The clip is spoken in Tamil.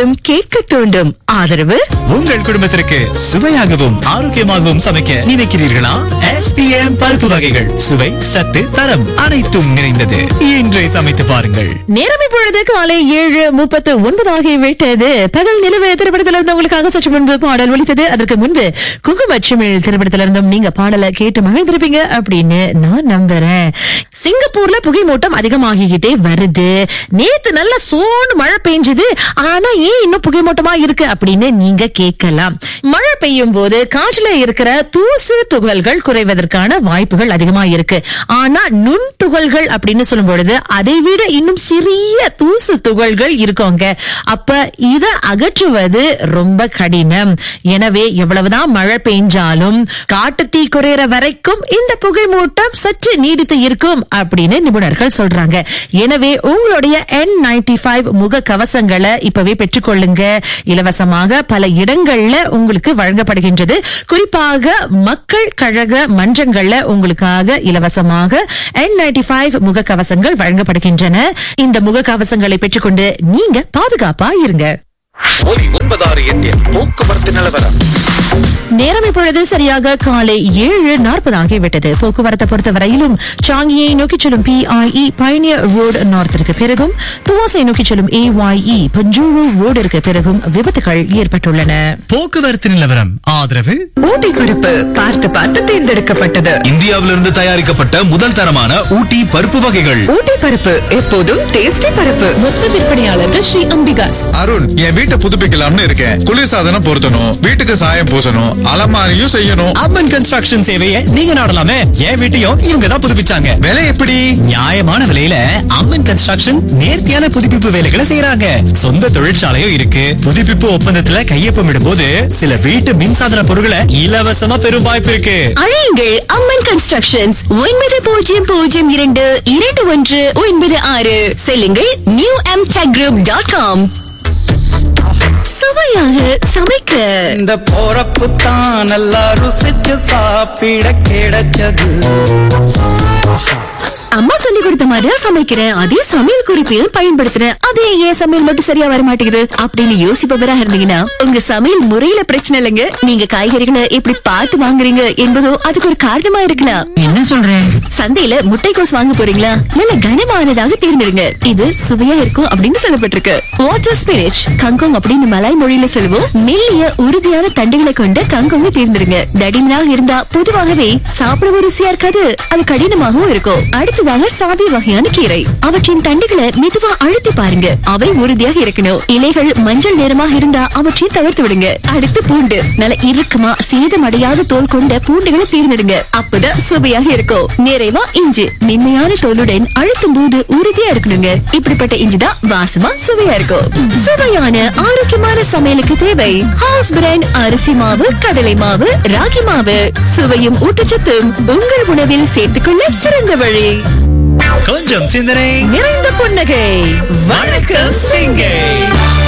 மீண்டும் கேட்க தூண்டும் ஆதரவு உங்கள் குடும்பத்திற்கு சுவையாகவும் ஆரோக்கியமாகவும் சமைக்க நினைக்கிறீர்களா எஸ்பிஎம் பருப்பு வகைகள் சுவை சத்து தரம் அனைத்தும் நிறைந்தது இன்றே சமைத்து பாருங்கள் நேரம் இப்பொழுது காலை ஏழு முப்பத்து ஒன்பது ஆகிவிட்டது பகல் நிலவு திரைப்படத்தில் இருந்து உங்களுக்காக சற்று முன்பு பாடல் ஒலித்தது அதற்கு முன்பு குங்குமச்சிமிழ் திரைப்படத்தில் இருந்தும் நீங்க பாடலை கேட்டு மகிழ்ந்திருப்பீங்க அப்படின்னு நான் நம்புறேன் சிங்கப்பூர்ல புகைமூட்டம் அதிகமாகிக்கிட்டே வருது நேத்து நல்ல சோன்னு மழை பெஞ்சது ஆனா ஏன் இன்னும் புகைமூட்டமா இருக்கு அப்படின்னு நீங்க கேட்கலாம் மழை பெய்யும் போது காற்றுல இருக்கிற தூசு துகள்கள் குறைவதற்கான வாய்ப்புகள் அதிகமா இருக்கு ஆனா நுண் துகள்கள் அப்படின்னு சொல்லும் பொழுது அதை விட இன்னும் சிறிய தூசு துகள்கள் இருக்கோங்க அப்ப இத அகற்றுவது ரொம்ப கடினம் எனவே எவ்வளவுதான் மழை பெய்ஞ்சாலும் காட்டுத்தீ குறையிற வரைக்கும் இந்த புகைமூட்டம் சற்று நீடித்து இருக்கும் அப்படின்னு நிபுணர்கள் சொல்றாங்க எனவே உங்களுடைய என் நைன்டி ஃபைவ் முக கவசங்களை இப்பவே பெற்றுக்கொள்ளுங்க இலவசமாக பல இடங்கள்ல உங்களுக்கு வழங்கப்படுகின்றது குறிப்பாக மக்கள் கழக மன்றங்கள்ல உங்களுக்காக இலவசமாக என் நைன்டி ஃபைவ் முக கவசங்கள் வழங்கப்படுகின்றன இந்த முக கவசங்களை பெற்றுக்கொண்டு நீங்க பாதுகாப்பா இருங்க ஒலி ஒன்பதாறு எட்டில் போக்குவரத்து நிலவரம் நேரம் இப்பொழுது சரியாக காலை ஏழு நாற்பது ஆகிவிட்டது போக்குவரத்தை பொறுத்தவரையிலும் சாங்கியை நோக்கி செல்லும் பிஐஇ பயணியர் ரோடு நார்த்திற்கு பிறகும் துவாசை நோக்கி செல்லும் ஏஒய்இ பஞ்சூரு ரோடிற்கு பிறகும் விபத்துகள் ஏற்பட்டுள்ளன போக்குவரத்து நிலவரம் ஆதரவு ஊட்டி பருப்பு பார்த்து பார்த்து தேர்ந்தெடுக்கப்பட்டது இந்தியாவிலிருந்து தயாரிக்கப்பட்ட முதல் தரமான ஊட்டி பருப்பு வகைகள் ஊட்டி பருப்பு எப்போதும் டேஸ்டி பருப்பு மொத்த விற்பனையாளர்கள் ஸ்ரீ அம்பிகாஸ் அருண் என் வீட்டை புதுப்பிக்கலாம்னு இருக்கேன் குளிர்சாதனம் பொருத்தணும் வீட்டுக்கு சாயம் பூசணும் அலமாரியும் செய்யணும் அம்மன் கன்ஸ்ட்ரக்ஷன் சேவையை நீங்க நாடலாமே என் வீட்டையும் இவங்க தான் புதுப்பிச்சாங்க விலை எப்படி நியாயமான விலையில அம்மன் கன்ஸ்ட்ரக்ஷன் நேர்த்தியான புதுப்பிப்பு வேலைகளை செய்யறாங்க சொந்த தொழிற்சாலையும் இருக்கு புதுப்பிப்பு ஒப்பந்தத்துல கையொப்பமிடும் போது சில வீட்டு மின்சாதன பொருட்களை இலவசமா பெறும் வாய்ப்பு இருக்கு அழையுங்கள் அம்மன் கன்ஸ்ட்ரக்ஷன்ஸ் ஒன்பது பூஜ்ஜியம் பூஜ்ஜியம் இரண்டு இரண்டு ஒன்று ஒன்பது ஆறு செல்லுங்கள் new M tech group dot com சுவையாக சமைக்க இந்த போறப்பு தான் நல்லா ருசிச்சு சாப்பிட கிடைச்சது அம்மா சொல்லி கொடுத்த மாதிரி தான் சமைக்கிறேன் அதே சமையல் குறிப்பையும் பயன்படுத்துறேன் அதே ஏன் சமையல் மட்டும் சரியா வர மாட்டேங்குது அப்படின்னு யோசிப்பவரா இருந்தீங்கன்னா உங்க சமையல் முறையில பிரச்சனை இல்லைங்க நீங்க காய்கறிகளை எப்படி பார்த்து வாங்குறீங்க என்பதோ அதுக்கு ஒரு காரணமா இருக்கலாம் என்ன சொல்றேன் சந்தையில முட்டைக்கோஸ் வாங்க போறீங்களா நல்ல கனமானதாக தேர்ந்தெடுங்க இது சுவையா இருக்கும் அப்படின்னு சொல்லப்பட்டிருக்கு வாட்டர் ஸ்பிரிச் கங்கோங் அப்படின்னு மலாய் மொழியில சொல்லுவோம் மெல்லிய உறுதியான தண்டுகளை கொண்ட கங்கோங்க தேர்ந்தெடுங்க தடிமனாக இருந்தா பொதுவாகவே சாப்பிட ருசியா இருக்காது அது கடினமாகவும் இருக்கும் அடுத்ததாக சாவி வகையான கீரை அவற்றின் தண்டுகளை மெதுவா அழுத்தி பாருங்க அவை உறுதியாக இருக்கணும் இலைகள் மஞ்சள் நிறமாக இருந்தா அவற்றை தவிர்த்து விடுங்க அடுத்து பூண்டு நல்ல இறுக்கமா சேதமடையாத தோல் கொண்ட பூண்டுகளை தேர்ந்தெடுங்க அப்பதான் சுவையாக இருக்கும் நிறைவா இஞ்சி மென்மையான தோலுடன் அழுத்தும் போது உறுதியா இருக்கணுங்க இப்படிப்பட்ட இஞ்சி தான் வாசமா சுவையா இருக்கும் சுவையான ஆரோக்கியமான சமையலுக்கு தேவை ஹவுஸ் பிராண்ட் அரிசி மாவு கடலை மாவு ராகி மாவு சுவையும் ஊட்டச்சத்தும் உங்கள் உணவில் சேர்த்துக்கொள்ள சிறந்த வழி கொஞ்சம் சிந்தனை நிறைந்த புன்னகை வணக்கம் சிங்கை